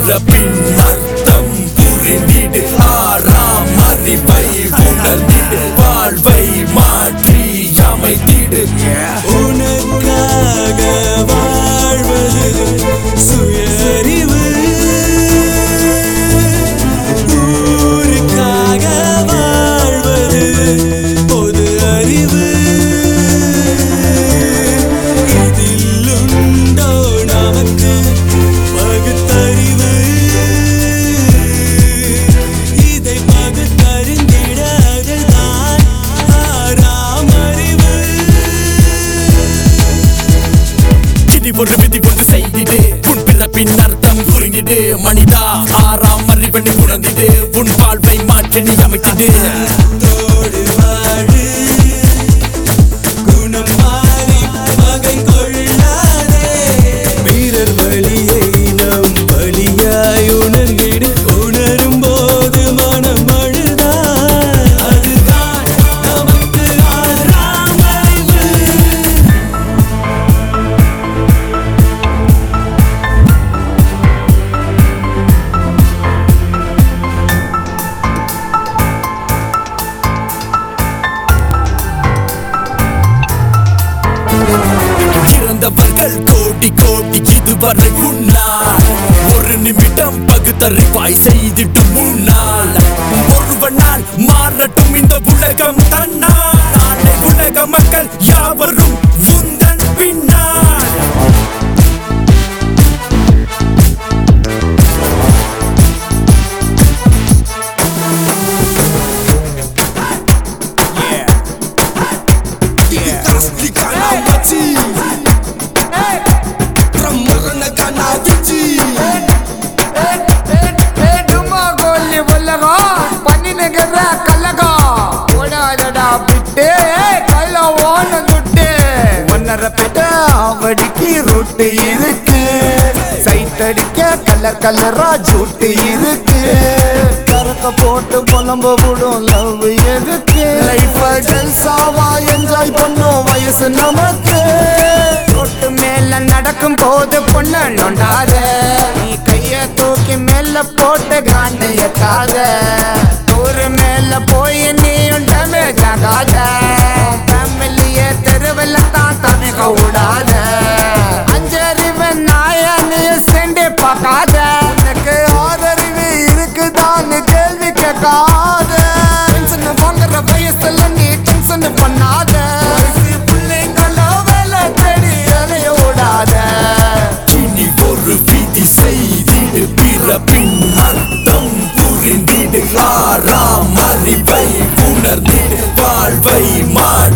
பிறப்பின் அர்த்தம் புரிந்திடு ஆறாம் அறிவை உணர்ந்திடு வாழ்வை மாற்றி அமைத்திடு உனக்காக வாழ்வது சுயறிவு ஊருக்காக வாழ்வது பொது அறிவு இதில் உண்டோ நமக்கு பகுத்தறிவு இதை பகுத்தறிந்திட அதுதான் ஆறாம் அறிவு விதி ஒரு விதி கொண்டு செய்திடு உன் பிறப்பின் அர்த்தம் புரிந்திடு மனிதா ஆறாம் அறிவனை உணர்ந்திடு உன் வாழ்வை மாற்றி நீ அமைத்திடு தோடு வாழு குணம் மாறி பகை கொள்ளாதே வீரர் வழியை நம் வழியாய் உணர்ந்திடு உணரும் போது மனம் அழுதாய் அதுதான் நமக்கு ஆறாம் அறிவு இறந்தவர்கள் கோடி கோடி இதுவரை உன்னால் ஒரு நிமிடம் பகுத்தறிவாய் செய்திட்டு முன்னால் ஒருவனால் மாறட்டும் இந்த உலகம் தன்னால் நாளை உலக மக்கள் யாவரும் உந்தன் பின்னால் டுமா கோலி உலகம் பண்ணினுகிற கல்லகம் ஓடாதடா விட்டு கள்ள ஓன துட்டு ஒன்னரை பெட்ட அவடிக்கு ரொட்டு இருக்கு சைட் அடிக்க கலர் கலரா ஜூட்டு இருக்கு கறக்க போட்டு புலம்ப விடும் லவ் எதுக்கு லைஃப் ஜல்சாவா என்ஜாய் பண்ணும் வயசு நமக்கு ரோட்டு மேல நடக்கும் போது பொண்ணு நொண்டாத நீ கைய தூக்கி மேல போட்டு காண்டு எட்டாத ஊரு மேல போய் நீயும் டேமேஜ் ஆகாத ஃபேமிலிய தெருவில் தான் தவிக்க விடாத அஞ்சறிவு நாய நீ செண்டு பார்க்காத உனக்கு ஆதரவு இருக்குதான்னு கேள்வி கேட்காத டென்ஷன் வாங்குற வயசுல நீ டென்ஷன் பண்ணாத வயசு பிள்ளைங்கள வேலை தேடி அலைய விடாத இனி ஒரு விதி செய்திடு பிறப்பின் அர்த்தம் புரிந்திடு ஆறாம் அறிவை உணர்ந்திடு வாழ்வை மாற்றி